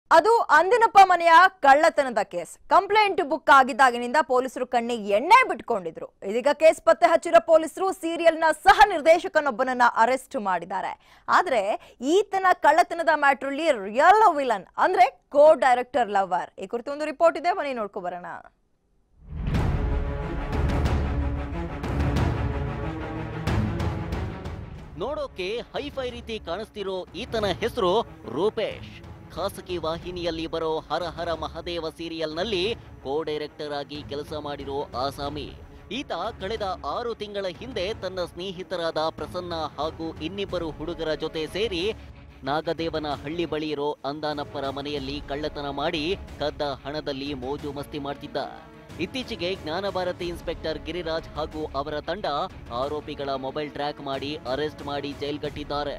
ಅದು ಅಂದಿನಪ್ಪ ಮನೆಯ ಕಳ್ಳತನದ ಕೇಸ್ ಕಂಪ್ಲೇಂಟ್ ಬುಕ್ ಆಗಿದ್ದಾಗಿನಿಂದ ಪೊಲೀಸರು ಕಣ್ಣಿಗೆ ಎಣ್ಣೆ ಬಿಟ್ಕೊಂಡಿದ್ರು ಇದೀಗ ಕೇಸ್ ಪತ್ತೆ ಹಚ್ಚಿರೋ ಪೊಲೀಸರು ಸೀರಿಯಲ್ನ ಸಹ ನಿರ್ದೇಶಕನೊಬ್ಬನನ್ನ ಅರೆಸ್ಟ್ ಮಾಡಿದ್ದಾರೆ ಆದ್ರೆ ಈತನ ಕಳ್ಳತನದ ಮ್ಯಾಟ್ರಲ್ಲಿ ರಿಯಲ್ ವಿಲನ್ ಅಂದ್ರೆ ಕೋ ಡೈರೆಕ್ಟರ್ ಲವರ್ ಈ ಕುರಿತು ಒಂದು ರಿಪೋರ್ಟ್ ಇದೆ ಬನ್ನಿ ನೋಡ್ಕೊ ಬರೋಣ ನೋಡೋಕೆ ಹೈಫೈ ರೀತಿ ಕಾಣಿಸ್ತಿರೋ ಈತನ ಹೆಸರು ರೂಪೇಶ್ ಖಾಸಗಿ ವಾಹಿನಿಯಲ್ಲಿ ಬರೋ ಹರ ಹರ ಮಹದೇವ ಸೀರಿಯಲ್ನಲ್ಲಿ ಕೋ ಡೈರೆಕ್ಟರ್ ಆಗಿ ಕೆಲಸ ಮಾಡಿರೋ ಆಸಾಮಿ ಈತ ಕಳೆದ ಆರು ತಿಂಗಳ ಹಿಂದೆ ತನ್ನ ಸ್ನೇಹಿತರಾದ ಪ್ರಸನ್ನ ಹಾಗೂ ಇನ್ನಿಬ್ಬರು ಹುಡುಗರ ಜೊತೆ ಸೇರಿ ನಾಗದೇವನ ಹಳ್ಳಿ ಬಳಿ ಇರೋ ಅಂದಾನಪ್ಪರ ಮನೆಯಲ್ಲಿ ಕಳ್ಳತನ ಮಾಡಿ ಕದ್ದ ಹಣದಲ್ಲಿ ಮೋಜು ಮಸ್ತಿ ಮಾಡ್ತಿದ್ದ ಇತ್ತೀಚೆಗೆ ಜ್ಞಾನಭಾರತಿ ಇನ್ಸ್ಪೆಕ್ಟರ್ ಗಿರಿರಾಜ್ ಹಾಗೂ ಅವರ ತಂಡ ಆರೋಪಿಗಳ ಮೊಬೈಲ್ ಟ್ರ್ಯಾಕ್ ಮಾಡಿ ಅರೆಸ್ಟ್ ಮಾಡಿ ಜೈಲ್ಗಟ್ಟಿದ್ದಾರೆ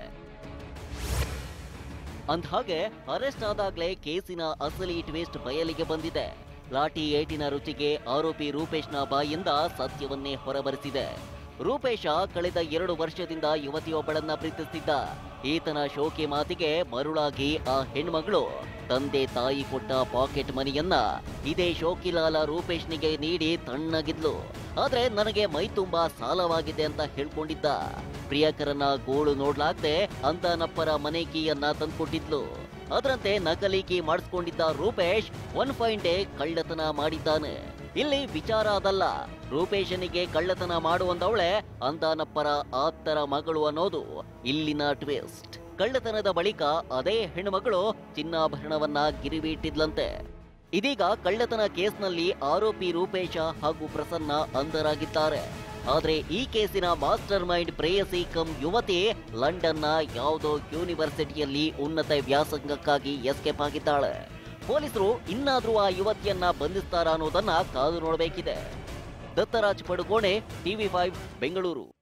ಅಂದ್ಹಾಗೆ ಅರೆಸ್ಟ್ ಆದಾಗ್ಲೇ ಕೇಸಿನ ಅಸಲಿ ಟ್ವಿಸ್ಟ್ ಬಯಲಿಗೆ ಬಂದಿದೆ ಲಾಠಿ ಏಟಿನ ರುಚಿಗೆ ಆರೋಪಿ ರೂಪೇಶ್ನ ಬಾಯಿಂದ ಸತ್ಯವನ್ನೇ ಹೊರಬರಿಸಿದೆ ರೂಪೇಶ ಕಳೆದ ಎರಡು ವರ್ಷದಿಂದ ಯುವತಿಯೊಬ್ಬಳನ್ನ ಪ್ರೀತಿಸ್ತಿದ್ದ ಈತನ ಶೋಕಿ ಮಾತಿಗೆ ಮರುಳಾಗಿ ಆ ಹೆಣ್ಮಗಳು ತಂದೆ ತಾಯಿ ಕೊಟ್ಟ ಪಾಕೆಟ್ ಮನಿಯನ್ನ ಇದೇ ಶೋಕಿಲಾಲ ರೂಪೇಶ್ನಿಗೆ ನೀಡಿ ತಣ್ಣಗಿದ್ಲು ಆದ್ರೆ ನನಗೆ ಮೈ ತುಂಬಾ ಸಾಲವಾಗಿದೆ ಅಂತ ಹೇಳ್ಕೊಂಡಿದ್ದ ಪ್ರಿಯಕರನ ಗೋಳು ನೋಡ್ಲಾಗ್ದೆ ಅಂತಾನಪ್ಪರ ಮನೆ ಕೀಯನ್ನ ತಂದ್ಕೊಟ್ಟಿದ್ಲು ಅದರಂತೆ ನಕಲಿ ಕೀ ಮಾಡಿಸ್ಕೊಂಡಿದ್ದ ರೂಪೇಶ್ ಒನ್ ಫೈನ್ ಡೇ ಕಳ್ಳತನ ಮಾಡಿದ್ದಾನೆ ಇಲ್ಲಿ ವಿಚಾರ ಅದಲ್ಲ ರೂಪೇಶನಿಗೆ ಕಳ್ಳತನ ಮಾಡುವಂದವಳೆ ಅಂದಾನಪ್ಪರ ಆಪ್ತರ ಮಗಳು ಅನ್ನೋದು ಇಲ್ಲಿನ ಟ್ವಿಸ್ಟ್ ಕಳ್ಳತನದ ಬಳಿಕ ಅದೇ ಹೆಣ್ಮಗಳು ಚಿನ್ನಾಭರಣವನ್ನ ಗಿರಿವಿ ಇಟ್ಟಿದ್ಲಂತೆ ಇದೀಗ ಕಳ್ಳತನ ಕೇಸ್ನಲ್ಲಿ ಆರೋಪಿ ರೂಪೇಶ ಹಾಗೂ ಪ್ರಸನ್ನ ಅಂಧರಾಗಿದ್ದಾರೆ ಆದ್ರೆ ಈ ಕೇಸಿನ ಮಾಸ್ಟರ್ ಮೈಂಡ್ ಪ್ರೇಯಸಿ ಕಮ್ ಯುವತಿ ಲಂಡನ್ನ ಯಾವುದೋ ಯೂನಿವರ್ಸಿಟಿಯಲ್ಲಿ ಉನ್ನತ ವ್ಯಾಸಂಗಕ್ಕಾಗಿ ಎಸ್ಕೇಪ್ ಆಗಿದ್ದಾಳೆ ಪೊಲೀಸರು ಇನ್ನಾದ್ರೂ ಆ ಯುವತಿಯನ್ನ ಬಂಧಿಸ್ತಾರಾ ಅನ್ನೋದನ್ನ ಕಾದು ನೋಡಬೇಕಿದೆ ದತ್ತರಾಜ್ ಪಡುಕೋಣೆ ಟಿವಿ ಫೈವ್ ಬೆಂಗಳೂರು